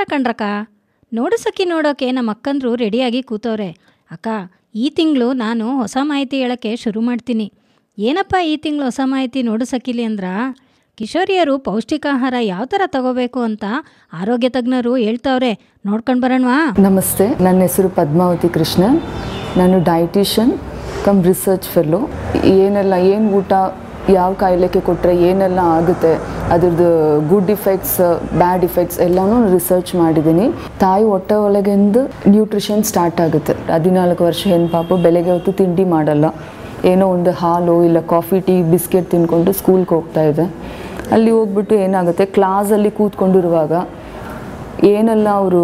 ಕಣ್ರಕ್ಕ ನೋಡು ಸಖಿ ನೋಡೋಕೆ ನಮ್ಮ ಅಕ್ಕಂದ್ರು ರೆಡಿಯಾಗಿ ಕೂತವ್ರೆ ಅಕ್ಕ ಈ ತಿಂಗಳು ನಾನು ಹೊಸ ಮಾಹಿತಿ ಹೇಳೋಕ್ಕೆ ಶುರು ಮಾಡ್ತೀನಿ ಏನಪ್ಪ ಈ ತಿಂಗಳು ಹೊಸ ಮಾಹಿತಿ ನೋಡು ಸಖಿಲಿ ಅಂದ್ರ ಕಿಶೋರಿಯರು ಪೌಷ್ಟಿಕಾಹಾರ ಯಾವ ಥರ ತಗೋಬೇಕು ಅಂತ ಆರೋಗ್ಯ ತಜ್ಞರು ಹೇಳ್ತಾವ್ರೆ ನೋಡ್ಕೊಂಡು ಬರೋಣವಾ ನಮಸ್ತೆ ನನ್ನ ಹೆಸರು ಪದ್ಮಾವತಿ ಕೃಷ್ಣನ್ ನಾನು ಡೈಟಿಷಿಯನ್ ಕಮ್ ರಿಸರ್ಚ್ ಫೆಲ್ಲೋ ಏನೆಲ್ಲ ಏನು ಊಟ ಯಾವ ಕಾಯಿಲೆಗೆ ಕೊಟ್ಟರೆ ಏನೆಲ್ಲ ಆಗುತ್ತೆ ಅದ್ರದ್ದು ಗುಡ್ ಇಫೆಕ್ಟ್ಸ್ ಬ್ಯಾಡ್ ಇಫೆಕ್ಟ್ಸ್ ಎಲ್ಲನೂ ರಿಸರ್ಚ್ ಮಾಡಿದ್ದೀನಿ ತಾಯಿ ಹೊಟ್ಟೆ ಒಳಗಿಂದ ನ್ಯೂಟ್ರಿಷನ್ ಸ್ಟಾರ್ಟ್ ಆಗುತ್ತೆ ಹದಿನಾಲ್ಕು ವರ್ಷ ಹೆಣ್ಣು ಪಾಪು ಬೆಳಗ್ಗೆ ಹೊತ್ತು ತಿಂಡಿ ಮಾಡಲ್ಲ ಏನೋ ಒಂದು ಹಾಲು ಇಲ್ಲ ಕಾಫಿ ಟೀ ಬಿಸ್ಕೆಟ್ ತಿನ್ಕೊಂಡು ಸ್ಕೂಲ್ಗೆ ಹೋಗ್ತಾ ಇದೆ ಅಲ್ಲಿ ಹೋಗ್ಬಿಟ್ಟು ಏನಾಗುತ್ತೆ ಕ್ಲಾಸಲ್ಲಿ ಕೂತ್ಕೊಂಡಿರುವಾಗ ಏನೆಲ್ಲ ಅವರು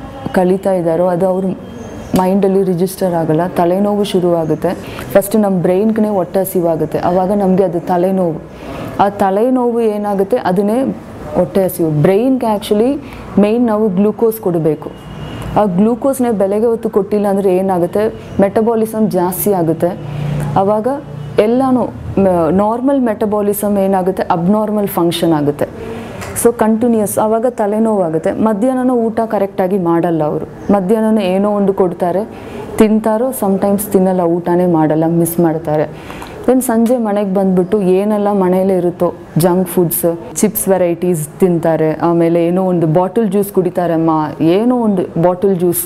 ಕಲಿತಾ ಇದ್ದಾರೋ ಅದು ಅವ್ರ ಮೈಂಡಲ್ಲಿ ರಿಜಿಸ್ಟರ್ ಆಗಲ್ಲ ತಲೆನೋವು ಶುರುವಾಗುತ್ತೆ ಫಸ್ಟ್ ನಮ್ಮ ಬ್ರೈನ್ಗೆ ಹೊಟ್ಟೆ ಹಸಿವಾಗುತ್ತೆ ಆವಾಗ ನಮಗೆ ಅದು ತಲೆನೋವು ಆ ತಲೆನೋವು ಏನಾಗುತ್ತೆ ಅದನ್ನೇ ಹೊಟ್ಟೆ ಹಸಿವು ಬ್ರೈನ್ಗೆ ಆ್ಯಕ್ಚುಲಿ ಮೇಯ್ನ್ ನಾವು ಗ್ಲೂಕೋಸ್ ಕೊಡಬೇಕು ಆ ಗ್ಲೂಕೋಸ್ನೇ ಬೆಲೆಗೆ ಹೊತ್ತು ಕೊಟ್ಟಿಲ್ಲ ಅಂದರೆ ಏನಾಗುತ್ತೆ ಮೆಟಬಾಲಿಸಮ್ ಜಾಸ್ತಿ ಆಗುತ್ತೆ ಆವಾಗ ಎಲ್ಲನೂ ನಾರ್ಮಲ್ ಮೆಟಬಾಲಿಸಮ್ ಏನಾಗುತ್ತೆ ಅಬ್ನಾರ್ಮಲ್ ಫಂಕ್ಷನ್ ಆಗುತ್ತೆ ಸೊ ಕಂಟಿನ್ಯೂಸ್ ಆವಾಗ ತಲೆನೋವಾಗುತ್ತೆ ಮಧ್ಯಾಹ್ನನೂ ಊಟ ಕರೆಕ್ಟಾಗಿ ಮಾಡಲ್ಲ ಅವರು ಮಧ್ಯಾಹ್ನ ಏನೋ ಒಂದು ಕೊಡ್ತಾರೆ ತಿಂತಾರೋ ಸಮ್ಟೈಮ್ಸ್ ತಿನ್ನಲ್ಲ ಊಟನೇ ಮಾಡಲ್ಲ ಮಿಸ್ ಮಾಡ್ತಾರೆ ದೆನ್ ಸಂಜೆ ಮನೆಗೆ ಬಂದ್ಬಿಟ್ಟು ಏನೆಲ್ಲ ಮನೆಯಲ್ಲೇ ಇರುತ್ತೋ ಜಂಕ್ ಫುಡ್ಸ್ ಚಿಪ್ಸ್ ವೆರೈಟೀಸ್ ತಿಂತಾರೆ ಆಮೇಲೆ ಏನೋ ಒಂದು ಬಾಟಲ್ ಜ್ಯೂಸ್ ಕುಡಿತಾರೆ ಮಾ ಏನೋ ಒಂದು ಬಾಟಲ್ ಜ್ಯೂಸ್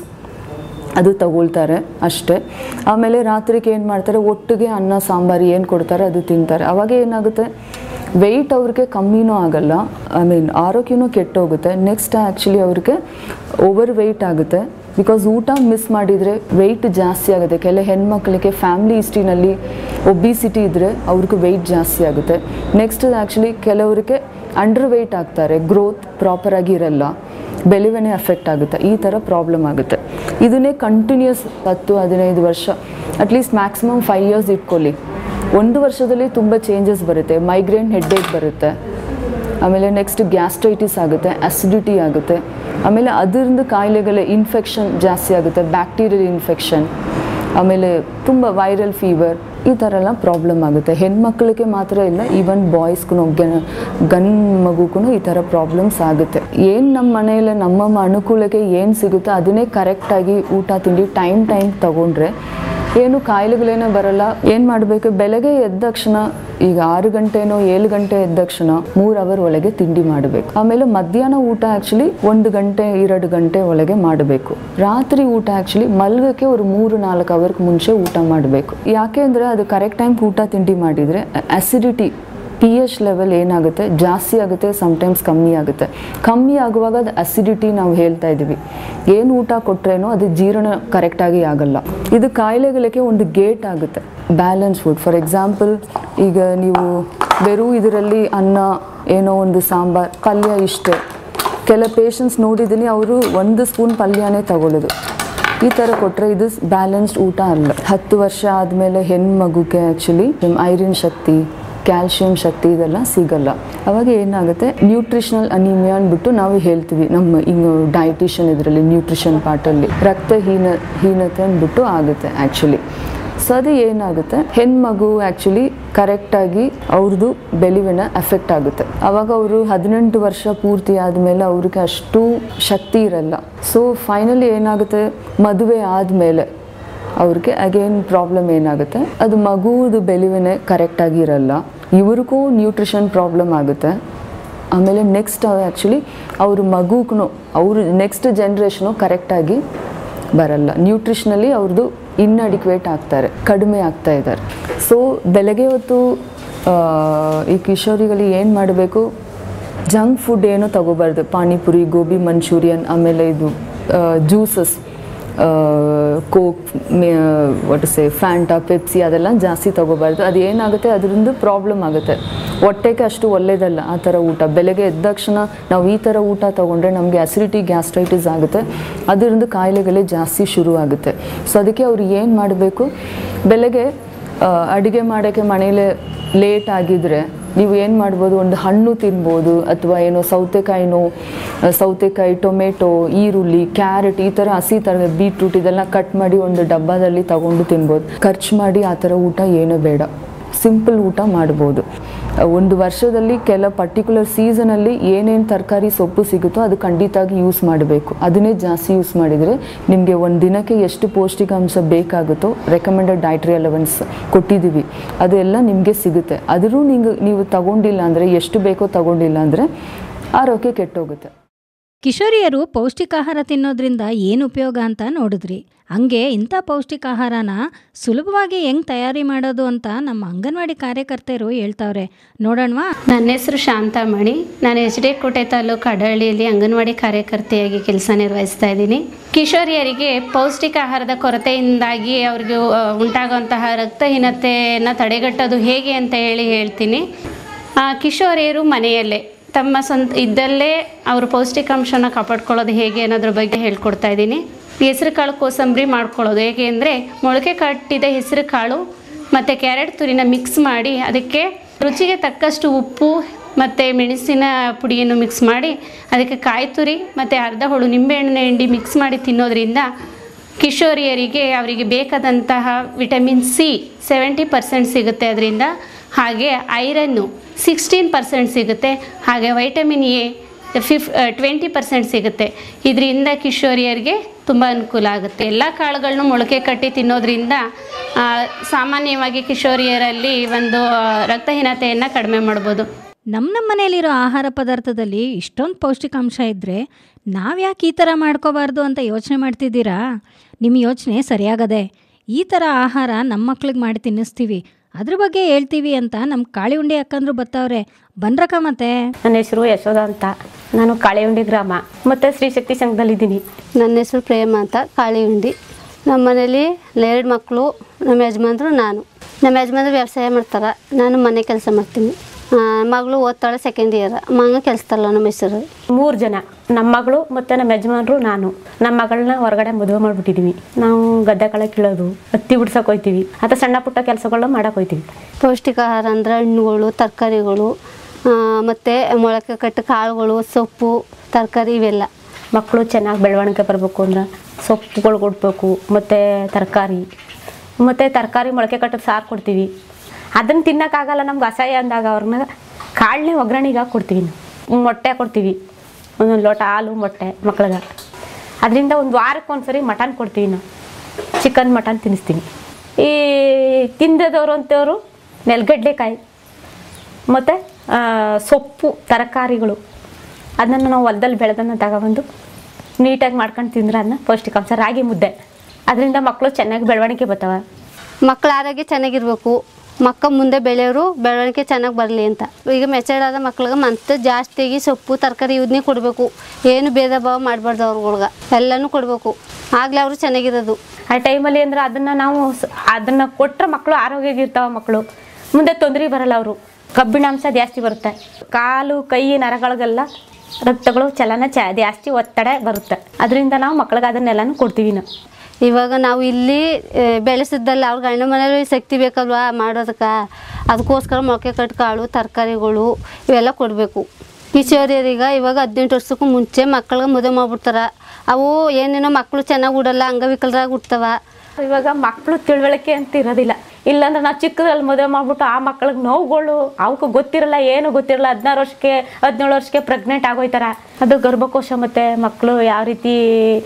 ಅದು ತಗೊಳ್ತಾರೆ ಅಷ್ಟೇ ಆಮೇಲೆ ರಾತ್ರಿಗೆ ಏನು ಮಾಡ್ತಾರೆ ಒಟ್ಟಿಗೆ ಅನ್ನ ಸಾಂಬಾರು ಏನು ಕೊಡ್ತಾರೆ ಅದು ತಿಂತಾರೆ ಅವಾಗ ಏನಾಗುತ್ತೆ ವೆಯ್ಟ್ ಅವ್ರಿಗೆ ಕಮ್ಮಿನೂ ಆಗಲ್ಲ ಐ ಮೀನ್ ಆರೋಗ್ಯನೂ ಕೆಟ್ಟೋಗುತ್ತೆ ನೆಕ್ಸ್ಟ್ ಆ್ಯಕ್ಚುಲಿ ಅವ್ರಿಗೆ ಓವರ್ ವೆಯ್ಟ್ ಆಗುತ್ತೆ ಬಿಕಾಸ್ ಊಟ ಮಿಸ್ ಮಾಡಿದರೆ ವೆಯ್ಟ್ ಜಾಸ್ತಿ ಆಗುತ್ತೆ ಕೆಲ ಹೆಣ್ಮಕ್ಳಿಗೆ ಫ್ಯಾಮ್ಲಿ ಹಿಸ್ಟ್ರಿನಲ್ಲಿ ಒಬಿಸಿಟಿ ಇದ್ದರೆ ಅವ್ರಿಗೆ ವೆಯ್ಟ್ ಜಾಸ್ತಿ ಆಗುತ್ತೆ ನೆಕ್ಸ್ಟ್ ಆ್ಯಕ್ಚುಲಿ ಕೆಲವರಿಗೆ ಅಂಡರ್ ವೆಯ್ಟ್ ಆಗ್ತಾರೆ ಗ್ರೋತ್ ಪ್ರಾಪರಾಗಿ ಇರಲ್ಲ ಬೆಳೆವಣೆ ಅಫೆಕ್ಟ್ ಆಗುತ್ತೆ ಈ ಥರ ಪ್ರಾಬ್ಲಮ್ ಆಗುತ್ತೆ ಇದನ್ನೇ ಕಂಟಿನ್ಯೂಸ್ ಹತ್ತು ಹದಿನೈದು ವರ್ಷ ಅಟ್ಲೀಸ್ಟ್ ಮ್ಯಾಕ್ಸಿಮಮ್ ಫೈವ್ ಇಯರ್ಸ್ ಇಟ್ಕೊಳ್ಳಿ ಒಂದು ವರ್ಷದಲ್ಲಿ ತುಂಬ ಚೇಂಜಸ್ ಬರುತ್ತೆ ಮೈಗ್ರೇನ್ ಹೆಡ್ಡೇಕ್ ಬರುತ್ತೆ ಆಮೇಲೆ ನೆಕ್ಸ್ಟ್ ಗ್ಯಾಸ್ಟ್ರೈಟಿಸ್ ಆಗುತ್ತೆ ಅಸಿಡಿಟಿ ಆಗುತ್ತೆ ಆಮೇಲೆ ಅದರಿಂದ ಕಾಯಿಲೆಗಳ ಇನ್ಫೆಕ್ಷನ್ ಜಾಸ್ತಿ ಆಗುತ್ತೆ ಬ್ಯಾಕ್ಟೀರಿಯಲ್ ಇನ್ಫೆಕ್ಷನ್ ಆಮೇಲೆ ತುಂಬ ವೈರಲ್ ಫೀವರ್ ಈ ಥರ ಎಲ್ಲ ಪ್ರಾಬ್ಲಮ್ ಆಗುತ್ತೆ ಹೆಣ್ಮಕ್ಳಿಗೆ ಮಾತ್ರ ಇಲ್ಲ ಈವನ್ ಬಾಯ್ಸ್ಗೂ ಗನ್ ಮಗುಗೂ ಈ ಥರ ಪ್ರಾಬ್ಲಮ್ಸ್ ಆಗುತ್ತೆ ಏನು ನಮ್ಮ ಮನೆಯಲ್ಲಿ ನಮ್ಮ ಅನುಕೂಲಕ್ಕೆ ಏನು ಸಿಗುತ್ತೋ ಅದನ್ನೇ ಕರೆಕ್ಟಾಗಿ ಊಟ ತಿಂಡಿ ಟೈಮ್ ಟೈಮ್ ತಗೊಂಡ್ರೆ ಏನು ಕಾಯಿಲೆಗಳೇನೋ ಬರಲ್ಲ ಏನು ಮಾಡಬೇಕು ಬೆಳಗ್ಗೆ ಎದ್ದ ತಕ್ಷಣ ಈಗ ಆರು ಗಂಟೆನೋ ಏಳು ಗಂಟೆ ಎದ್ದ ತಕ್ಷಣ ಮೂರು ಅವರ್ ಒಳಗೆ ತಿಂಡಿ ಮಾಡಬೇಕು ಆಮೇಲೆ ಮಧ್ಯಾಹ್ನ ಊಟ ಆ್ಯಕ್ಚುಲಿ ಒಂದು ಗಂಟೆ ಎರಡು ಗಂಟೆ ಒಳಗೆ ಮಾಡಬೇಕು ರಾತ್ರಿ ಊಟ ಆ್ಯಕ್ಚುಲಿ ಮಲ್ಗಕ್ಕೆ ಒಂದು ಮೂರು ನಾಲ್ಕು ಅವರ್ಗೆ ಮುಂಚೆ ಊಟ ಮಾಡಬೇಕು ಯಾಕೆ ಅಂದರೆ ಅದು ಕರೆಕ್ಟ್ ಟೈಮ್ ಊಟ ತಿಂಡಿ ಮಾಡಿದರೆ ಅಸಿಡಿಟಿ ಪಿ ಎಚ್ ಲೆವೆಲ್ ಏನಾಗುತ್ತೆ ಜಾಸ್ತಿ ಆಗುತ್ತೆ ಸಮ್ಟೈಮ್ಸ್ ಕಮ್ಮಿ ಆಗುತ್ತೆ ಕಮ್ಮಿ ಆಗುವಾಗ ಅದು ಅಸಿಡಿಟಿ ನಾವು ಹೇಳ್ತಾ ಇದ್ದೀವಿ ಏನು ಊಟ ಕೊಟ್ರೇನೋ ಅದು ಜೀರ್ಣ ಕರೆಕ್ಟಾಗಿ ಆಗಲ್ಲ ಇದು ಕಾಯಿಲೆಗಳಿಗೆ ಒಂದು ಗೇಟ್ ಆಗುತ್ತೆ ಬ್ಯಾಲೆನ್ಸ್ ಫುಡ್ ಫಾರ್ ಎಕ್ಸಾಂಪಲ್ ಈಗ ನೀವು ಬೆರು ಇದರಲ್ಲಿ ಅನ್ನ ಏನೋ ಒಂದು ಸಾಂಬಾರ್ ಪಲ್ಯ ಇಷ್ಟೇ ಕೆಲ ಪೇಷಂಟ್ಸ್ ನೋಡಿದ್ದೀನಿ ಅವರು ಒಂದು ಸ್ಪೂನ್ ಪಲ್ಯನೇ ತಗೊಳ್ಳೋದು ಈ ಥರ ಕೊಟ್ಟರೆ ಇದು ಬ್ಯಾಲೆನ್ಸ್ಡ್ ಊಟ ಅಲ್ಲ ಹತ್ತು ವರ್ಷ ಆದಮೇಲೆ ಹೆಣ್ಣು ಮಗುಗೆ ಆ್ಯಕ್ಚುಲಿ ಐರಿನ್ ಶಕ್ತಿ ಕ್ಯಾಲ್ಶಿಯಂ ಶಕ್ತಿ ಇದೆಲ್ಲ ಸಿಗಲ್ಲ ಅವಾಗ ಏನಾಗುತ್ತೆ ನ್ಯೂಟ್ರಿಷನಲ್ ಅನಿಮಿಯಾ ಅಂದ್ಬಿಟ್ಟು ನಾವು ಹೇಳ್ತೀವಿ ನಮ್ಮ ಹಿಂಗೆ ಡೈಟಿಷಿಯನ್ ಇದರಲ್ಲಿ ನ್ಯೂಟ್ರಿಷನ್ ಪಾರ್ಟಲ್ಲಿ ರಕ್ತಹೀನ ಹೀನತೆ ಅಂದ್ಬಿಟ್ಟು ಆಗುತ್ತೆ ಆ್ಯಕ್ಚುಲಿ ಸೊ ಅದು ಏನಾಗುತ್ತೆ ಹೆಣ್ಮಗು ಆ್ಯಕ್ಚುಲಿ ಕರೆಕ್ಟಾಗಿ ಅವ್ರದ್ದು ಬೆಳೆವಿನ ಎಫೆಕ್ಟ್ ಆಗುತ್ತೆ ಅವಾಗ ಅವರು ಹದಿನೆಂಟು ವರ್ಷ ಪೂರ್ತಿ ಆದಮೇಲೆ ಅವ್ರಿಗೆ ಅಷ್ಟು ಶಕ್ತಿ ಇರಲ್ಲ ಸೊ ಫೈನಲಿ ಏನಾಗುತ್ತೆ ಮದುವೆ ಆದಮೇಲೆ ಅವ್ರಿಗೆ ಅಗೇನ್ ಪ್ರಾಬ್ಲಮ್ ಏನಾಗುತ್ತೆ ಅದು ಮಗುವುದು ಬೆಳೆವಿನ ಕರೆಕ್ಟಾಗಿ ಇರಲ್ಲ ಇವ್ರಿಗೂ ನ್ಯೂಟ್ರಿಷನ್ ಪ್ರಾಬ್ಲಮ್ ಆಗುತ್ತೆ ಆಮೇಲೆ ನೆಕ್ಸ್ಟ್ ಆ್ಯಕ್ಚುಲಿ ಅವ್ರ ಮಗುಗೂ ಅವರು ನೆಕ್ಸ್ಟ್ ಜನ್ರೇಷನು ಕರೆಕ್ಟಾಗಿ ಬರಲ್ಲ ನ್ಯೂಟ್ರಿಷನಲ್ಲಿ ಅವ್ರದ್ದು ಇನ್ಅಡಿಕ್ವೇಟ್ ಆಗ್ತಾರೆ ಕಡಿಮೆ ಆಗ್ತಾ ಇದ್ದಾರೆ ಸೊ ಬೆಳಗ್ಗೆ ಹೊತ್ತು ಆ, ಈ ಕಿಶೋರಿಗಳಿಗೆ ಏನು ಮಾಡಬೇಕು ಜಂಕ್ ಫುಡ್ ಏನೂ ತಗೋಬಾರ್ದು ಪಾನಿಪುರಿ ಗೋಬಿ ಮಂಚೂರಿಯನ್ ಆಮೇಲೆ ಇದು juices Coke what say Fanta Pepsi ಅದೆಲ್ಲ ಜಾಸ್ತಿ ತಗೋಬಾರ್ದು ಅದು ಏನಾಗುತ್ತೆ ಅದರಿಂದ ಪ್ರಾಬ್ಲಮ್ ಆಗುತ್ತೆ ಹೊಟ್ಟೆಗೆ ಅಷ್ಟು ಒಳ್ಳೇದಲ್ಲ ಆ ಥರ ಊಟ ಬೆಳಗ್ಗೆ ಎದ್ದ ತಕ್ಷಣ ನಾವು ಈ ಥರ ಊಟ ತೊಗೊಂಡ್ರೆ ನಮಗೆ ಅಸಿಡಿಟಿ ಗ್ಯಾಸ್ಟ್ರೈಟಿಸ್ ಆಗುತ್ತೆ ಅದರಿಂದ ಕಾಯಿಲೆಗಳೇ ಜಾಸ್ತಿ ಶುರು ಆಗುತ್ತೆ ಸೊ ಅದಕ್ಕೆ ಅವ್ರು ಏನು ಮಾಡಬೇಕು ಬೆಳಗ್ಗೆ ಅಡುಗೆ ಮಾಡೋಕ್ಕೆ ಮನೇಲೆ ಲೇಟ್ ಆಗಿದ್ರೆ ನೀವು ಏನು ಮಾಡ್ಬೋದು ಒಂದು ಹಣ್ಣು ತಿನ್ಬೋದು ಅಥವಾ ಏನೋ ಸೌತೆಕಾಯಿನೋ ಆ, ಸೌತೆಕಾಯಿ ಟೊಮೆಟೊ ಈರುಳ್ಳಿ ಕ್ಯಾರೆಟ್ ಈ ಥರ ಹಸಿ ಥರ ಬೀಟ್ರೂಟ್ ಇದೆಲ್ಲ ಕಟ್ ಮಾಡಿ ಒಂದು ಡಬ್ಬದಲ್ಲಿ ತಗೊಂಡು ತಿನ್ಬೋದು ಖರ್ಚು ಮಾಡಿ ಆ ಥರ ಊಟ ಏನೂ ಬೇಡ ಸಿಂಪಲ್ ಊಟ ಮಾಡ್ಬೋದು ಒಂದು ವರ್ಷದಲ್ಲಿ ಕೆಲ ಪರ್ಟಿಕ್ಯುಲರ್ ಸೀಸನಲ್ಲಿ ಏನೇನು ತರಕಾರಿ ಸೊಪ್ಪು ಸಿಗುತ್ತೋ ಅದು ಖಂಡಿತಾಗಿ ಯೂಸ್ ಮಾಡಬೇಕು ಅದನ್ನೇ ಜಾಸ್ತಿ ಯೂಸ್ ಮಾಡಿದರೆ ನಿಮಗೆ ಒಂದು ದಿನಕ್ಕೆ ಎಷ್ಟು ಪೌಷ್ಟಿಕಾಂಶ ಬೇಕಾಗುತ್ತೋ ರೆಕಮೆಂಡೆಡ್ ಡೈಟ್ರಿ ಅಲವೆನ್ಸ್ ಕೊಟ್ಟಿದ್ದೀವಿ ಅದೆಲ್ಲ ನಿಮಗೆ ಸಿಗುತ್ತೆ ಆದರೂ ನೀವು ನೀವು ತಗೊಂಡಿಲ್ಲ ಅಂದರೆ ಎಷ್ಟು ಬೇಕೋ ತಗೊಂಡಿಲ್ಲ ಅಂದರೆ ಆರೋಗ್ಯ ಕೆಟ್ಟೋಗುತ್ತೆ ಕಿಶೋರಿಯರು ಪೌಷ್ಟಿಕಾಹಾರ ತಿನ್ನೋದ್ರಿಂದ ಏನು ಉಪಯೋಗ ಅಂತ ನೋಡಿದ್ರಿ ಹಂಗೆ ಇಂಥ ಪೌಷ್ಟಿಕಾಹಾರನ ಸುಲಭವಾಗಿ ಹೆಂಗೆ ತಯಾರಿ ಮಾಡೋದು ಅಂತ ನಮ್ಮ ಅಂಗನವಾಡಿ ಕಾರ್ಯಕರ್ತೆಯರು ಹೇಳ್ತಾವ್ರೆ ನೋಡೋಣವಾ ನನ್ನ ಹೆಸರು ಶಾಂತಾಮಣಿ ನಾನು ಎಚ್ ಡಿ ಕೋಟೆ ತಾಲೂಕು ಅಡಹಳ್ಳಿಯಲ್ಲಿ ಅಂಗನವಾಡಿ ಕಾರ್ಯಕರ್ತೆಯಾಗಿ ಕೆಲಸ ನಿರ್ವಹಿಸ್ತಾ ಇದ್ದೀನಿ ಕಿಶೋರಿಯರಿಗೆ ಪೌಷ್ಟಿಕ ಆಹಾರದ ಕೊರತೆಯಿಂದಾಗಿ ಅವ್ರಿಗೆ ಆ, ಉಂಟಾಗುವಂತಹ ರಕ್ತಹೀನತೆಯನ್ನು ತಡೆಗಟ್ಟೋದು ಹೇಗೆ ಅಂತ ಹೇಳಿ ಹೇಳ್ತೀನಿ ಆ, ಕಿಶೋರಿಯರು ಮನೆಯಲ್ಲೇ ತಮ್ಮ ಸ್ವಂತ ಇದ್ದಲ್ಲೇ ಅವರು ಪೌಷ್ಟಿಕಾಂಶನ ಕಾಪಾಡ್ಕೊಳ್ಳೋದು ಹೇಗೆ ಅನ್ನೋದ್ರ ಬಗ್ಗೆ ಹೇಳ್ಕೊಡ್ತಾ ಇದ್ದೀನಿ ಹೆಸರು ಕಾಳು ಕೋಸಂಬರಿ ಮಾಡ್ಕೊಳ್ಳೋದು ಹೇಗೆ ಅಂದರೆ ಮೊಳಕೆ ಕಟ್ಟಿದ ಹೆಸರು ಕಾಳು ಮತ್ತು ಕ್ಯಾರೆಟ್ ತುರಿನ ಮಿಕ್ಸ್ ಮಾಡಿ ಅದಕ್ಕೆ ರುಚಿಗೆ ತಕ್ಕಷ್ಟು ಉಪ್ಪು ಮತ್ತು ಮೆಣಸಿನ ಪುಡಿಯನ್ನು ಮಿಕ್ಸ್ ಮಾಡಿ ಅದಕ್ಕೆ ಕಾಯಿ ತುರಿ ಮತ್ತು ಅರ್ಧ ಹೋಳು ನಿಂಬೆಹಣ್ಣಿನ ಹಿಂಡಿ ಮಿಕ್ಸ್ ಮಾಡಿ ತಿನ್ನೋದ್ರಿಂದ ಕಿಶೋರಿಯರಿಗೆ ಅವರಿಗೆ ಬೇಕಾದಂತಹ ವಿಟಮಿನ್ ಸಿ ಸೆವೆಂಟಿ ಪರ್ಸೆಂಟ್ ಸಿಗುತ್ತೆ ಅದರಿಂದ ಹಾಗೆ ಐರನ್ನು ಸಿಕ್ಸ್ಟೀನ್ ಪರ್ಸೆಂಟ್ ಸಿಗುತ್ತೆ ಹಾಗೆ ವೈಟಮಿನ್ ಎ ಫಿಫ್ ಟ್ವೆಂಟಿ ಪರ್ಸೆಂಟ್ ಸಿಗುತ್ತೆ ಇದರಿಂದ ಕಿಶೋರಿಯರಿಗೆ ತುಂಬ ಅನುಕೂಲ ಆಗುತ್ತೆ ಎಲ್ಲ ಕಾಳುಗಳನ್ನು ಮೊಳಕೆ ಕಟ್ಟಿ ತಿನ್ನೋದ್ರಿಂದ ಆ, ಸಾಮಾನ್ಯವಾಗಿ ಕಿಶೋರಿಯರಲ್ಲಿ ಒಂದು ಆ, ರಕ್ತಹೀನತೆಯನ್ನು ಕಡಿಮೆ ಮಾಡ್ಬೋದು ನಮ್ಮ ನಮ್ಮ ಮನೇಲಿರೋ ಆಹಾರ ಪದಾರ್ಥದಲ್ಲಿ ಇಷ್ಟೊಂದು ಪೌಷ್ಟಿಕಾಂಶ ಇದ್ದರೆ ನಾವ್ಯಾಕೆ ಈ ಥರ ಮಾಡ್ಕೋಬಾರ್ದು ಅಂತ ಯೋಚನೆ ಮಾಡ್ತಿದ್ದೀರಾ ನಿಮ್ಮ ಯೋಚನೆ ಸರಿಯಾಗದೆ ಈ ಥರ ಆಹಾರ ನಮ್ಮ ಮಕ್ಳಿಗೆ ಮಾಡಿ ತಿನ್ನಿಸ್ತೀವಿ ಅದ್ರ ಬಗ್ಗೆ ಹೇಳ್ತೀವಿ ಅಂತ ನಮ್ಮ ಕಾಳಿ ಉಂಡೆ ಅಕ್ಕಂದ್ರು ಬತ್ತವ್ರೆ ಬನ್ರಕ್ಕ ಮತ್ತೆ ನನ್ನ ಹೆಸರು ಯಶೋಧ ಅಂತ ನಾನು ಕಾಳೆಹುಂಡಿ ಗ್ರಾಮ ಮತ್ತು ಶ್ರೀ ಶಕ್ತಿ ಸಂಘದಲ್ಲಿದ್ದೀನಿ ನನ್ನ ಹೆಸರು ಪ್ರೇಮ ಅಂತ ಕಾಳಿ ಉಂಡಿ ನಮ್ಮ ಮನೇಲಿ ಎರಡು ಮಕ್ಕಳು ನಮ್ಮ ಯಜಮಾನ್ರು ನಾನು ನಮ್ಮ ಯಜಮಾನ್ರು ವ್ಯವಸಾಯ ಮಾಡ್ತಾರೆ ನಾನು ಮನೆ ಕೆಲಸ ಮಾಡ್ತೀನಿ ಆ, ಮಗಳು ಓದ್ತಾಳೆ ಸೆಕೆಂಡ್ ಇಯರ್ ಮಗ ಕೆಲಸದಲ್ಲ ನಮ್ಮ ಹೆಸರು ಮೂರು ಜನ ನಮ್ಮ ಮಗಳು ಮತ್ತು ನಮ್ಮ ಯಜಮಾನ್ರು ನಾನು ನಮ್ಮ ಮಗಳನ್ನ ಹೊರಗಡೆ ಮದುವೆ ಮಾಡಿಬಿಟ್ಟಿದ್ದೀವಿ ನಾವು ಗದ್ದೆ ಕಳೆ ಕೀಳೋದು ಹತ್ತಿ ಬಿಡ್ಸಕ್ಕೆ ಹೋಗ್ತೀವಿ ಅಥವಾ ಸಣ್ಣ ಪುಟ್ಟ ಕೆಲಸಗಳನ್ನ ಮಾಡಕ್ಕೆ ಹೋಗ್ತೀವಿ ಪೌಷ್ಟಿಕ ಆಹಾರ ಅಂದರೆ ಹಣ್ಣುಗಳು ತರಕಾರಿಗಳು ಮತ್ತು ಮೊಳಕೆ ಕಟ್ಟು ಕಾಳುಗಳು ಸೊಪ್ಪು ತರಕಾರಿ ಇವೆಲ್ಲ ಮಕ್ಕಳು ಚೆನ್ನಾಗಿ ಬೆಳವಣಿಗೆ ಬರಬೇಕು ಅಂದ್ರೆ ಸೊಪ್ಪುಗಳು ಕೊಡಬೇಕು ಮತ್ತು ತರಕಾರಿ ಮತ್ತು ತರಕಾರಿ ಮೊಳಕೆ ಕಟ್ಟೋದು ಸಾರು ಕೊಡ್ತೀವಿ ಅದನ್ನು ತಿನ್ನೋಕ್ಕಾಗಲ್ಲ ನಮ್ಗೆ ಅಸಹ್ಯ ಅಂದಾಗ ಅವ್ರನ್ನ ಕಾಳನ್ನೇ ಒಗ್ಗರಣೆಗೆ ಹಾಕಿ ಕೊಡ್ತೀವಿ ನಾವು ಮೊಟ್ಟೆ ಕೊಡ್ತೀವಿ ಒಂದೊಂದು ಲೋಟ ಹಾಲು ಮೊಟ್ಟೆ ಮಕ್ಳಿಗೆ ಅದರಿಂದ ಒಂದು ವಾರಕ್ಕೆ ಒಂದ್ಸರಿ ಮಟನ್ ಕೊಡ್ತೀವಿ ನಾವು ಚಿಕನ್ ಮಟನ್ ತಿನ್ನಿಸ್ತೀವಿ ಈ ತಿಂದದವರು ಅಂತವರು ನೆಲಗಡ್ಲೆಕಾಯಿ ಮತ್ತು ಸೊಪ್ಪು ತರಕಾರಿಗಳು ಅದನ್ನು ನಾವು ಹೊಲದಲ್ಲಿ ಬೆಳೆದನ್ನು ತಗೊಬಂದು ನೀಟಾಗಿ ಮಾಡ್ಕೊಂಡು ತಿಂದ್ರೆ ಅದನ್ನ ಪೌಷ್ಟಿಕಾಂಶ ರಾಗಿ ಮುದ್ದೆ ಅದರಿಂದ ಮಕ್ಕಳು ಚೆನ್ನಾಗಿ ಬೆಳವಣಿಗೆ ಬರ್ತಾವೆ ಮಕ್ಕಳ ಆರೋಗ್ಯ ಚೆನ್ನಾಗಿರ್ಬೇಕು ಮಕ್ಕ ಮುಂದೆ ಬೆಳೆಯೋರು ಬೆಳವಣಿಗೆ ಚೆನ್ನಾಗಿ ಬರಲಿ ಅಂತ ಈಗ ಮೆಚೂರ್ಡ್ ಆದ ಮಕ್ಳಿಗೆ ಮತ್ತೆ ಜಾಸ್ತಿಯಾಗಿ ಸೊಪ್ಪು ತರಕಾರಿ ಇವನ್ನೇ ಕೊಡಬೇಕು ಏನು ಭೇದ ಭಾವ ಮಾಡಬಾರ್ದು ಅವ್ರಗಳ್ಗೆ ಎಲ್ಲನೂ ಕೊಡಬೇಕು ಆಗಲೇ ಅವರು ಚೆನ್ನಾಗಿರೋದು ಆ ಟೈಮಲ್ಲಿ ಅಂದ್ರೆ ಅದನ್ನು ನಾವು ಸ- ಅದನ್ನು ಕೊಟ್ಟರೆ ಮಕ್ಕಳು ಆರೋಗ್ಯವಾಗಿರ್ತಾವೆ ಮಕ್ಕಳು ಮುಂದೆ ತೊಂದರೆ ಬರಲ್ಲ ಅವರು ಕಬ್ಬಿಣಾಂಶ ಜಾಸ್ತಿ ಬರುತ್ತೆ ಕಾಲು ಕೈ ನರಗಳಿಗೆಲ್ಲ ರಕ್ತಗಳು ಚಲನ ಚ ಜಾಸ್ತಿ ಒತ್ತಡ ಬರುತ್ತೆ ಅದರಿಂದ ನಾವು ಮಕ್ಳಿಗೆ ಅದನ್ನೆಲ್ಲನೂ ಕೊಡ್ತೀವಿ ನಾವು ಇವಾಗ ನಾವು ಇಲ್ಲಿ ಆ, ಬೆಳೆಸಿದ್ದಲ್ಲ ಅವ್ರ ಗಂಡ ಮನೇಲಿ ಶಕ್ತಿ ಬೇಕಲ್ವಾ ಮಾಡೋದಕ್ಕೆ ಅದಕ್ಕೋಸ್ಕರ ಮೊಳಕೆ ಕಟ್ಟು ಕಾಳು ತರಕಾರಿಗಳು ಇವೆಲ್ಲ ಕೊಡಬೇಕು ಕಿಶೋರಿಯರಿಗೆ ಇವಾಗ ಹದಿನೆಂಟು ವರ್ಷಕ್ಕೂ ಮುಂಚೆ ಮಕ್ಕಳಿಗೆ ಮದುವೆ ಮಾಡ್ಬಿಡ್ತಾರೆ ಅವು ಏನೇನೋ ಮಕ್ಕಳು ಚೆನ್ನಾಗಿ ಉಡಲ್ಲ ಅಂಗವಿಕಲರಾಗಿ ಹುಡ್ತವ ಇವಾಗ ಮಕ್ಕಳು ತಿಳುವಳಿಕೆ ಅಂತ ಇರೋದಿಲ್ಲ ಇಲ್ಲಾಂದ್ರೆ ನಾವು ಚಿಕ್ಕದ್ರಲ್ಲಿ ಮದುವೆ ಮಾಡ್ಬಿಟ್ಟು ಆ ಮಕ್ಳಿಗೆ ನೋವುಗಳು ಅವಕ್ಕೆ ಗೊತ್ತಿರಲ್ಲ ಏನು ಗೊತ್ತಿರಲ್ಲ ಹದಿನಾರು ವರ್ಷಕ್ಕೆ ಹದಿನೇಳು ವರ್ಷಕ್ಕೆ ಪ್ರೆಗ್ನೆಂಟ್ ಆಗೋಯ್ತಾರ ಅದು ಗರ್ಭಕೋಶ ಮತ್ತು ಮಕ್ಕಳು ಯಾವ ರೀತಿ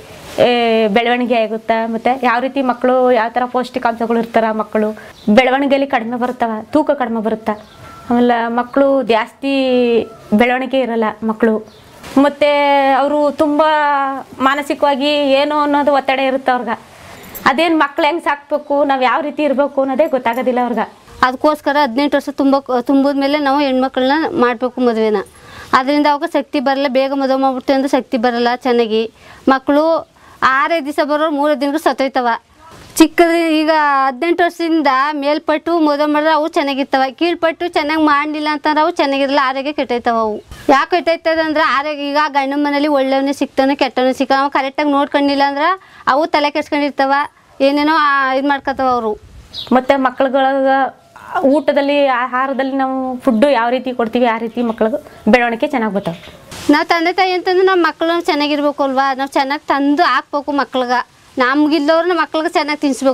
ಏ, ಬೆಳವಣಿಗೆ ಆಗುತ್ತೆ ಮತ್ತು ಯಾವ ರೀತಿ ಮಕ್ಕಳು ಯಾವ ಥರ ಪೌಷ್ಟಿಕಾಂಶಗಳು ಇರ್ತಾರ ಮಕ್ಕಳು ಬೆಳವಣಿಗೆಯಲ್ಲಿ ಕಡಿಮೆ ಬರುತ್ತವ ತೂಕ ಕಡಿಮೆ ಬರುತ್ತೆ ಆಮೇಲೆ ಮಕ್ಕಳು ಜಾಸ್ತಿ ಬೆಳವಣಿಗೆ ಇರಲ್ಲ ಮಕ್ಕಳು ಮತ್ತು ಅವರು ತುಂಬ ಮಾನಸಿಕವಾಗಿ ಏನು ಅನ್ನೋದು ಒತ್ತಡ ಇರುತ್ತೆ ಅವ್ರಿಗೆ ಅದೇನು ಮಕ್ಳು ಹೆಂಗೆ ಸಾಕ್ಬೇಕು ನಾವು ಯಾವ ರೀತಿ ಇರಬೇಕು ಅನ್ನೋದೇ ಗೊತ್ತಾಗೋದಿಲ್ಲ ಅವ್ರಿಗೆ ಅದಕ್ಕೋಸ್ಕರ ಹದಿನೆಂಟು ವರ್ಷ ತುಂಬ ತುಂಬಿದ ಮೇಲೆ ನಾವು ಹೆಣ್ಮಕ್ಳನ್ನ ಮಾಡಬೇಕು ಮದುವೆನ ಅದರಿಂದ ಅವಾಗ ಶಕ್ತಿ ಬರಲ್ಲ ಬೇಗ ಮದುವೆ ಮಾಡ್ಬಿಡ್ತೀವಿ ಅಂದ್ರೆ ಶಕ್ತಿ ಬರಲ್ಲ ಚೆನ್ನಾಗಿ ಮಕ್ಕಳು ಆರೇ ದಿವಸ ಬರೋರು ಮೂರೇ ದಿನಕ್ಕೆ ಸತ್ತೋಯ್ತವ ಚಿಕ್ಕದ ಈಗ ಹದಿನೆಂಟು ವರ್ಷದಿಂದ ಮೇಲ್ಪಟ್ಟು ಮದುವೆ ಮಾಡಿದ್ರೆ ಅವು ಚೆನ್ನಾಗಿರ್ತವೆ ಕೀಳ್ಪಟ್ಟು ಚೆನ್ನಾಗಿ ಮಾಡಲಿಲ್ಲ ಅಂತಂದ್ರೆ ಅವು ಚೆನ್ನಾಗಿರಲ್ಲ ಆರೋಗ್ಯ ಕೆಟ್ಟೈತವ ಅವು ಯಾಕೆ ಕೆಟ್ಟೈತದ ಅಂದ್ರೆ ಆರೋಗ್ಯ ಈಗ ಗಂಡನ ಮನೇಲಿ ಒಳ್ಳೆಯವನೇ ಸಿಗ್ತಾನೆ ಕೆಟ್ಟವನೇ ಸಿಕ್ಕ ಅವ ಕರೆಕ್ಟಾಗಿ ನೋಡ್ಕೊಂಡಿಲ್ಲ ಅಂದ್ರೆ ಅವು ತಲೆ ಕೆಡ್ಸ್ಕೊಂಡಿರ್ತಾವ ಏನೇನೋ ಇದು ಮಾಡ್ಕೊತಾವ ಅವರು ಮತ್ತು ಮಕ್ಳುಗಳಿಗೆ ಊಟದಲ್ಲಿ ಆಹಾರದಲ್ಲಿ ನಾವು ಫುಡ್ಡು ಯಾವ ರೀತಿ ಕೊಡ್ತೀವಿ ಆ ರೀತಿ ಮಕ್ಳಿಗೆ ಬೆಳವಣಿಗೆ ಚೆನ್ನಾಗಿ ಬರ್ತಾವೆ ನಾವು ತಂದೆ ತಾಯಿ ಅಂತಂದ್ರೆ ನಮ್ಮ ಮಕ್ಕಳು ಚೆನ್ನಾಗಿರ್ಬೇಕು ಅಲ್ವಾ ನಾವು ಚೆನ್ನಾಗಿ ತಂದು ಹಾಕ್ಬೇಕು ಮಕ್ಳಿಗೆ ನಮ್ಗಿಲ್ಲದವ್ರು ನಮ್ಮ ಮಕ್ಳಿಗೆ ಚೆನ್ನಾಗಿ ತಿನ್ನಿಸ್ಬೇಕು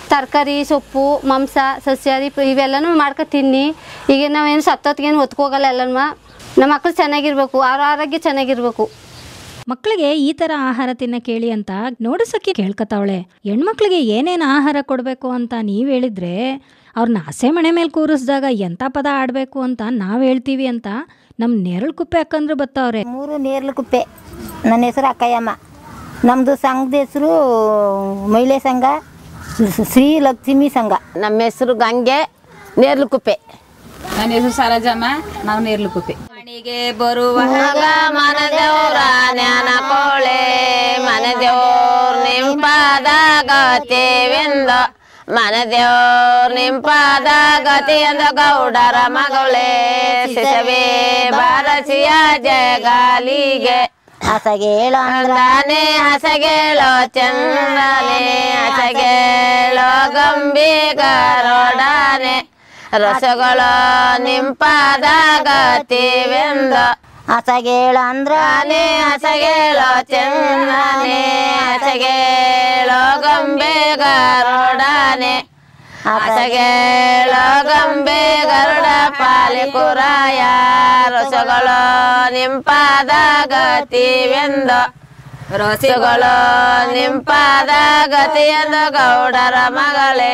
ತರಕಾರಿ ಸೊಪ್ಪು ಮಾಂಸ ಸಸ್ಯಾಹಾರಿ ಪ- ಇವೆಲ್ಲನೂ ಮಾಡ್ಕೊ ತಿನ್ನಿ ಈಗ ನಾವೇನು ಸತ್ತೊತ್ತಿಗೇನು ಒತ್ಕೋಗಲ್ಲ ಎಲ್ಲನೂ ನಮ್ಮ ಮಕ್ಳು ಚೆನ್ನಾಗಿರ್ಬೇಕು ಅವ್ರ ಆರೋಗ್ಯ ಚೆನ್ನಾಗಿರ್ಬೇಕು ಮಕ್ಕಳಿಗೆ ಈ ಥರ ಆಹಾರ ತಿನ್ನ ಕೇಳಿ ಅಂತ ನೋಡಿಸೋಕ್ಕೆ ಕೇಳ್ಕೊತಾವಳೆ ಹೆಣ್ಮಕ್ಳಿಗೆ ಏನೇನು ಆಹಾರ ಕೊಡಬೇಕು ಅಂತ ನೀವು ಹೇಳಿದ್ರೆ ಅವ್ರನ್ನ ಹಸೆ ಮಣೆ ಮೇಲೆ ಕೂರಿಸಿದಾಗ ಎಂಥ ಪದ ಆಡಬೇಕು ಅಂತ ನಾವು ಹೇಳ್ತೀವಿ ಅಂತ ನಮ್ಮ ನೆರಳು ಕುಪ್ಪೆ ಹಾಕಂದ್ರು ಬತ್ತವ್ರೆ ಮೂರು ನೇರ್ಲು ಕುಪ್ಪೆ ನನ್ನ ಹೆಸರು ಅಕ್ಕಯ್ಯಮ್ಮ ನಮ್ಮದು ಸಂಘದ ಹೆಸರು ಮಹಿಳೆ ಸಂಘ ಶ್ರೀ ಲಕ್ಷ್ಮಿ ಸಂಘ ನಮ್ಮ ಹೆಸರು ಗಂಗೆ ನೇರ್ಲುಕುಪ್ಪೆ ನನ್ನ ಹೆಸರು ಸರೋಜಮ್ಮ ನಾವು ನೇರ್ಲುಕುಪ್ಪೆ ಮನೆಗೆ ಬರುವ ಮಗ ಮನದೇವ್ರ ಜ್ಞಾನ ಕೋಳೆ ಮನದೇವ್ರ ನಿಂಪಾದ ಗತಿವಿಂದ ಮನದೇವ್ರ ನಿಂಪಾದ ಗತಿಯಿಂದ ಗೌಡರ ಮಗಳೇ ಸಿಸವೇ ಬಾರಸಿಯ ಜಗಾಲಿಗೆ ಹಸಗೇಳ ಅಂದಾನೆ ಹಸಗೇಳೋ ಚಂದ್ರನೆ ಹಸಗೇಳೋ ಗಂಬಿ ಗರೋಡಾನೆ ರಸಗಳು ನಿಂಪಾದ ಗತಿವೆಂದ ಹಸಗೇಳ ಅಂದ್ರ ಆನೆ ಹಸಗೇಳೋ ಚಂದ್ರನೆ ಹಸಗೇಳೋ ಗಂಬೆ ಗರೋಡಾನೆ ಹಸಗೇಳೋ ಗಂಬೆ ಗರುಡ ಪಾಲಿಕುರಾಯ ರಸಗಳು ನಿಂಪಾದ ಗತಿವೆಂದ ರಸಗಳು ನಿಂಪಾದ ಗತಿಯಂದು ಗೌಡರ ಮಗಳೇ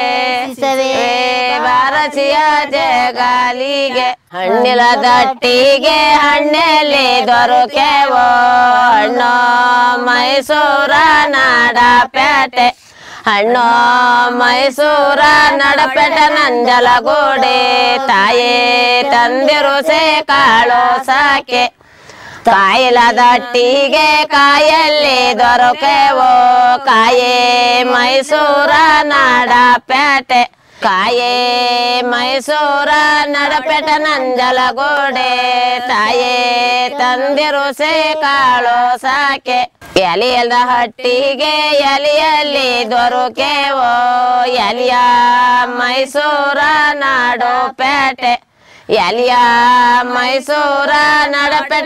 ಬಾರಸಿಯ ಜಗಾಲಿಗೆ ಹಣ್ಣಿಲ ದಟ್ಟಿಗೆ ಹಣ್ಣೆಲ್ಲಿ ದೊರಕೆವೋ ಹಣ್ಣು ಮೈಸೂರ ನಾಡ ಪೇಟೆ ಹಣ್ಣು ಮೈಸೂರ ನಡಪೆಟ ನಂಜಲಗೂಡೆ ತಾಯೇ ತಂದಿರು ಸೇ ಕಾಳು ಸಾಕೆ ಕಾಯಿಲ ದಟ್ಟಿಗೆ ಕಾಯಲ್ಲಿ ದೊರಕೆವೋ ಕಾಯೇ ಮೈಸೂರ ನಾಡ ಪೇಟೆ ಕಾಯೇ ಮೈಸೂರ ನಡಪೆಟ ನಂಜಲಗೂಡೆ ತಾಯೇ ತಂದಿರು ಸೇ ಕಾಳು ಸಾಕೆ ಎಲಿಯದ ಹಟ್ಟಿಗೆ ಎಲಿಯಲ್ಲಿ ದೊರಕೆವೋ ಎಲಿಯ ಮೈಸೂರ ನಾಡು ಪೇಟೆ ಎಲಿಯ ಮೈಸೂರ ನಡಪೆಟ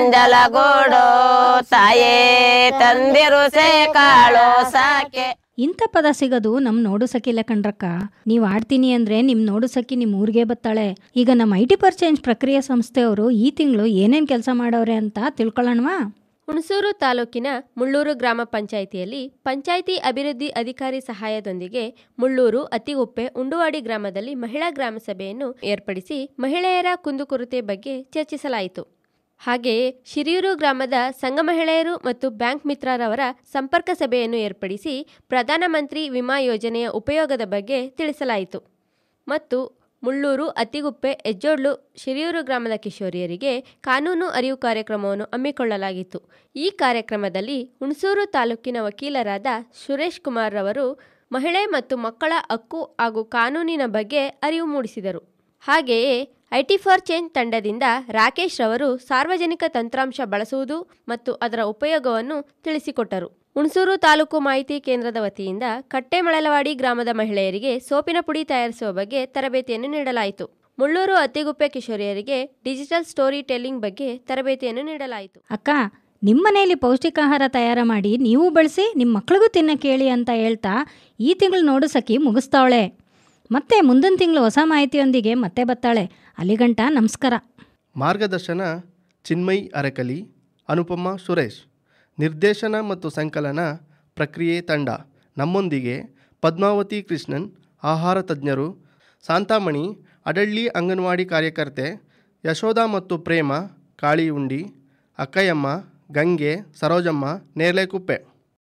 ನಂಜಲಗೂಡು ತಾಯೇ ತಂದಿರು ಸೇ ಕಾಳು ಸಾಕೆ ಇಂಥ ಪದ ಸಿಗೋದು ನಮ್ಮ ನೋಡು ಸಖಿಲ್ಲ ಕಣ್ರಕ್ಕ ನೀವು ಆಡ್ತೀನಿ ಅಂದರೆ ನಿಮ್ಮ ನೋಡು ಸಖಿ ನಿಮ್ಮ ಊರಿಗೆ ಬತ್ತಾಳೆ ಈಗ ನಮ್ಮ ಐ ಟಿ ಪರ್ಚೇಂಜ್ ಪ್ರಕ್ರಿಯೆ ಸಂಸ್ಥೆಯವರು ಈ ತಿಂಗಳು ಏನೇನು ಕೆಲಸ ಮಾಡವ್ರೆ ಅಂತ ತಿಳ್ಕೊಳ್ಳೋಣವಾ ಹುಣಸೂರು ತಾಲೂಕಿನ ಮುಳ್ಳೂರು ಗ್ರಾಮ ಪಂಚಾಯಿತಿಯಲ್ಲಿ ಪಂಚಾಯಿತಿ ಅಭಿವೃದ್ಧಿ ಅಧಿಕಾರಿ ಸಹಾಯದೊಂದಿಗೆ ಮುಳ್ಳೂರು ಅತಿಗುಪ್ಪೆ ಉಂಡುವಾಡಿ ಗ್ರಾಮದಲ್ಲಿ ಮಹಿಳಾ ಗ್ರಾಮ ಸಭೆಯನ್ನು ಏರ್ಪಡಿಸಿ ಮಹಿಳೆಯರ ಕುಂದುಕೊರತೆ ಬಗ್ಗೆ ಚರ್ಚಿಸಲಾಯಿತು ಹಾಗೆಯೇ ಶಿರಿಯೂರು ಗ್ರಾಮದ ಸಂಘ ಮಹಿಳೆಯರು ಮತ್ತು ಬ್ಯಾಂಕ್ ಮಿತ್ರರವರ ಸಂಪರ್ಕ ಸಭೆಯನ್ನು ಏರ್ಪಡಿಸಿ ಪ್ರಧಾನಮಂತ್ರಿ ವಿಮಾ ಯೋಜನೆಯ ಉಪಯೋಗದ ಬಗ್ಗೆ ತಿಳಿಸಲಾಯಿತು ಮತ್ತು ಮುಳ್ಳೂರು ಅತ್ತಿಗುಪ್ಪೆ ಹೆಜ್ಜೋಡ್ಲು ಶಿರಿಯೂರು ಗ್ರಾಮದ ಕಿಶೋರಿಯರಿಗೆ ಕಾನೂನು ಅರಿವು ಕಾರ್ಯಕ್ರಮವನ್ನು ಹಮ್ಮಿಕೊಳ್ಳಲಾಗಿತ್ತು ಈ ಕಾರ್ಯಕ್ರಮದಲ್ಲಿ ಹುಣಸೂರು ತಾಲೂಕಿನ ವಕೀಲರಾದ ಸುರೇಶ್ ಕುಮಾರ್ ರವರು ಮಹಿಳೆ ಮತ್ತು ಮಕ್ಕಳ ಹಕ್ಕು ಹಾಗೂ ಕಾನೂನಿನ ಬಗ್ಗೆ ಅರಿವು ಮೂಡಿಸಿದರು ಹಾಗೆಯೇ ಐಟಿ ಫಾರ್ ಚೇಂಜ್ ತಂಡದಿಂದ ರಾಕೇಶ್ ರವರು ಸಾರ್ವಜನಿಕ ತಂತ್ರಾಂಶ ಬಳಸುವುದು ಮತ್ತು ಅದರ ಉಪಯೋಗವನ್ನು ತಿಳಿಸಿಕೊಟ್ಟರು ಹುಣಸೂರು ತಾಲೂಕು ಮಾಹಿತಿ ಕೇಂದ್ರದ ವತಿಯಿಂದ ಕಟ್ಟೆಮಳಲವಾಡಿ ಗ್ರಾಮದ ಮಹಿಳೆಯರಿಗೆ ಸೋಪಿನ ಪುಡಿ ತಯಾರಿಸುವ ಬಗ್ಗೆ ತರಬೇತಿಯನ್ನು ನೀಡಲಾಯಿತು ಮುಳ್ಳೂರು ಅತ್ತಿಗುಪ್ಪೆ ಕಿಶೋರಿಯರಿಗೆ ಡಿಜಿಟಲ್ ಸ್ಟೋರಿ ಟೆಲ್ಲಿಂಗ್ ಬಗ್ಗೆ ತರಬೇತಿಯನ್ನು ನೀಡಲಾಯಿತು ಅಕ್ಕ ನಿಮ್ಮ ಮನೆಯಲ್ಲಿ ಪೌಷ್ಟಿಕಾಹಾರ ತಯಾರು ಮಾಡಿ ನೀವು ಬಳಸಿ ನಿಮ್ಮ ಮಕ್ಳಿಗೂ ತಿನ್ನಕ್ಕೆ ಹೇಳಿ ಅಂತ ಹೇಳ್ತಾ ಈ ತಿಂಗಳು ನೋಡು ಸಖಿ ಮುಗಿಸ್ತಾವಳೆ ಮತ್ತೆ ಮುಂದಿನ ತಿಂಗಳು ಹೊಸ ಮಾಹಿತಿಯೊಂದಿಗೆ ಮತ್ತೆ ಬತ್ತಾಳೆ ಅಲ್ಲಿಗಂಟ ನಮಸ್ಕಾರ ಮಾರ್ಗದರ್ಶನ ಚಿನ್ಮಯ್ ಅರಕಲಿ ಅನುಪಮ ಸುರೇಶ್ ನಿರ್ದೇಶನ ಮತ್ತು ಸಂಕಲನ ಪ್ರಕ್ರಿಯೆ ತಂಡ ನಮ್ಮೊಂದಿಗೆ ಪದ್ಮಾವತಿ ಕೃಷ್ಣನ್ ಆಹಾರ ತಜ್ಞರು ಶಾಂತಾಮಣಿ ಅಡಳ್ಳಿ ಅಂಗನವಾಡಿ ಕಾರ್ಯಕರ್ತೆ ಯಶೋಧ ಮತ್ತು ಪ್ರೇಮ ಕಾಳಿ ಉಂಡಿ ಅಕ್ಕಯ್ಯಮ್ಮ ಗಂಗೆ ಸರೋಜಮ್ಮ ನೇರ್ಲೆಕುಪ್ಪೆ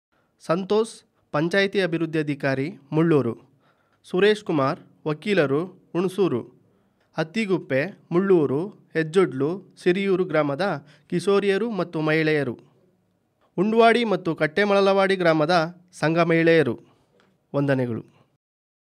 ಸಂತೋಷ್ ಪಂಚಾಯಿತಿ ಅಭಿವೃದ್ಧಿ ಅಧಿಕಾರಿ ಮುಳ್ಳೂರು ಸುರೇಶ್ ಕುಮಾರ್ ವಕೀಲರು ಹುಣಸೂರು ಹತ್ತಿಗುಪ್ಪೆ ಮುಳ್ಳೂರು ಹೆಜ್ಜೊಡ್ಲು ಸಿರಿಯೂರು ಗ್ರಾಮದ ಕಿಶೋರಿಯರು ಮತ್ತು ಮಹಿಳೆಯರು ಉಂಡ್ವಾಡಿ ಮತ್ತು ಕಟ್ಟೆಮಳಲವಾಡಿ ಗ್ರಾಮದ ಸಂಘ ಮಹಿಳೆಯರು ವಂದನೆಗಳು